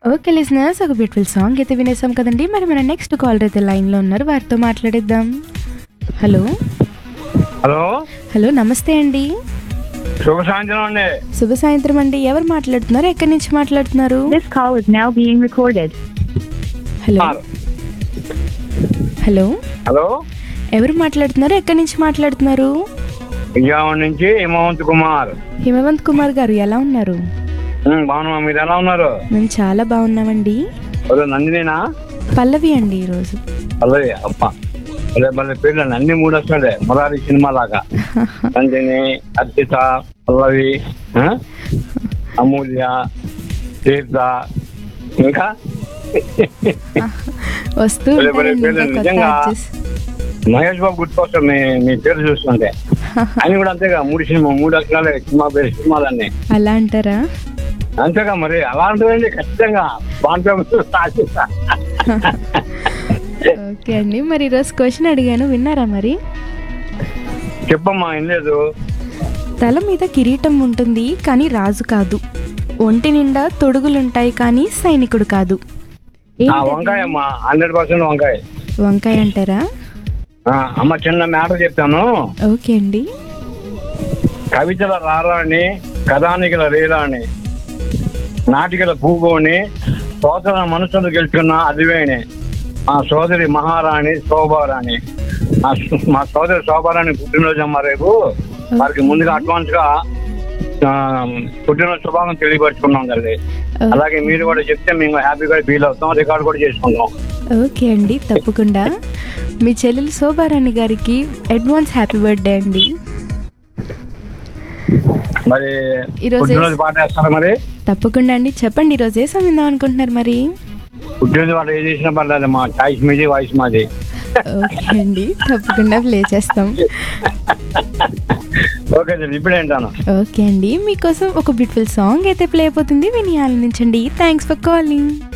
Okay listeners ఒక beautiful song అయితే వినేసాం కదండి మరి మన నెక్స్ట్ కాలర్ అయితే లైన్లో ఉన్నారు వారితో మాట్లాడేద్దాం హలో హలో హలో నమస్తే అండి శుభ సాయంత్రం అండి శుభ సాయంత్రం అండి ఎవరు మాట్లాడుతున్నారు ఎక్కడి నుంచి మాట్లాడుతున్నారు This call is now being recorded. Hello hello hello ఎవరు మాట్లాడుతున్నారు ఎక్కడి నుంచి మాట్లాడుతున్నారు విజయవాడ నుంచి హిమవంత్ కుమార్ హిమవంత్ కుమార్ గారు ఎలా ఉన్నారు ఉమ్, బాగున్నా మీరు ఎలా ఉన్నారు మేము చాలా బాగున్నామండి అదే నందినేనా పల్లవి అండి ఈరోజు అలాగే అప్ప అదే మళ్ళీ పేర్లు అన్ని మూడు వస్తుండే మురారి సినిమా లాగా నందిని అర్చిత పల్లవి ఆ? అమూల్య తీర్థ ఇంకా వస్తూ భలే భలే ఉంటాయండి పేర్లు ఇంకా కొత్త నిజంగా. artists. మహేష్ బాబు గుర్తుకొస్తాం మీ మీ పేరు చూస్తుంటే ఆయన కూడా అంతేగా మూడు సినిమా మూడు అక్షరాలే సినిమా పేరు సినిమాలన్నీ అలా అంటారా అంతేగా మరి అలాంటిదండి ఖచ్చితంగా బాగుంటుంది ఆశిస్తా. ఓకే అండి మరి ఈరోజు క్వశ్చన్ అడిగాను విన్నారా మరి చెప్పమ్మా ఏం లేదు తల మీద కిరీటం ఉంటుంది కానీ రాజు కాదు ఒంటి నిండా తొడుగులుంటాయి కానీ సైనికుడు కాదు ఆ ఏంటది? వంకాయ అమ్మా హండ్రెడ్ పర్సెంట్ వంకాయ వంకాయ అంటారా ఆ, అమ్మ చిన్న మ్యాటర్ చెప్తాను ఓకే అండి కవితల రారాణి కథానికల రీరాణి నాటికల పూగోని సోదర మనసును గెలుచుకున్న అదివేణి మా సోదరి మహారాణి శోభారాణి మా సో- మా సోదరి శోభారాణి పుట్టినరోజు అమ్మ రేపు వారికి ముందుగా అడ్వాన్స్ గా ఆ, పుట్టినరోజు శుభాకాంక్షలు తెలియపరుచుకున్నాం తల్లి అలాగే మీరు కూడా చెప్తే మేము హ్యాపీగా ఫీల్ అవుతాం రికార్డ్ కూడా చేసుకుంటాం ఓకే అండి తప్పకుండా మీ చెల్లెలు శోభారాణి గారికి అడ్వాన్స్ హ్యాపీ బర్త్డే అండి మరి ఈరోజు పుట్టినరోజు పాట వేస్తారా మరి తప్పకుండా అండి చెప్పండి ఈరోజు ఏ సమయం విందాం అనుకుంటున్నారు మరి పుట్టినరోజు పాట ఏ చేసినా పర్లేదు మా చాయిస్ మీది వాయిస్ మాది ఓకే అండి తప్పకుండా ప్లే చేస్తాం ఓకే సార్ ఇప్పుడే వింటాను ఓకే అండి మీకోసం ఒక బ్యూటిఫుల్ సాంగ్ అయితే ప్లే అయిపోతుంది విని ఆనందించండి థ్యాంక్స్ ఫర్ కాలింగ్